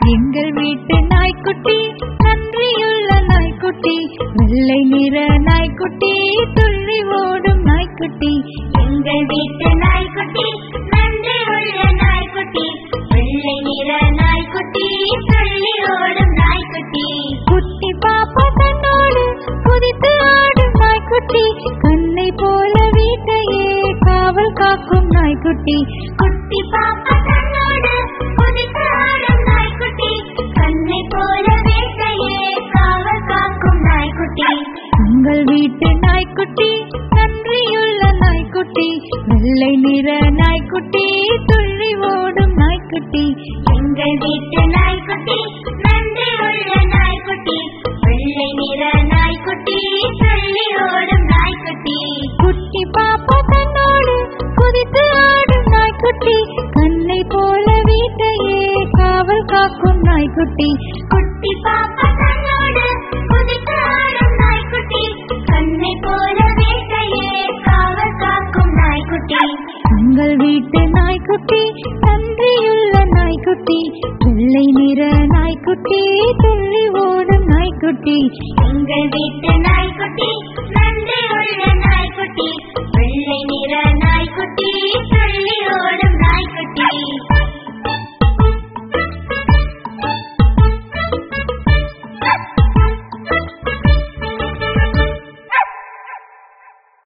எங்கள் வீட்டு நாய்க்குட்டி நன்றியுள்ள நாய்க்குட்டி வெள்ளை நிற நாய்க்குட்டி துள்ளி ஓடும் நாய்க்குட்டி எங்கள் வீட்டு நாய்க்குட்டி நன்றி உள்ள நாய்க்குட்டி வெள்ளை நிற நாய்க்குட்டி துள்ளி ஓடும் நாய்க்குட்டி குட்டி பாப்பா தன்னோடு குதித்து ஆடும் நாய்க்குட்டி கண்ணை போல வீட்டையே காவல் காக்கும் நாய்க்குட்டி குட்டி பாப்பா தன்னோடு குதித்து ஆடும் நாய்க்குட்டி கண்ணை போல வேட்டையே காவல் காக்கும் நாய்க்குட்டி உங்கள் வீட்டு நாய்க்குட்டி நன்றியுள்ள நாய்க்குட்டி வெள்ளை நிற நாய்க்குட்டி துள்ளி ஓடும் நாய்க்குட்டி எங்கள் வீட்டு நாய்க்குட்டி நன்றி உள்ள நாய்க்குட்டி வெள்ளை நிற நாய்க்குட்டி துள்ளி ஓடும் நாய்க்குட்டி குட்டி பாப்பா தன்னோடு குதித்து ஆடும் நாய்க்குட்டி கண்ணை போல வீட்டையே காவல் காக்கும் நாய்க்குட்டி குட்டி பாப்பா தன்னோடு குதித்து ஆடும் நாய்க்குட்டி கண்ணை போல வேட்டையே காவல் காக்கும் நாய்க்குட்டி உங்கள் வீட்டு நாய்க்குட்டி நன்றியுள்ள நாய்க்குட்டி வெள்ளை நிற நாய்க்குட்டி துள்ளி ஓடும் நாய்க்குட்டி எங்கள் வீட்டு நாய்க்குட்டி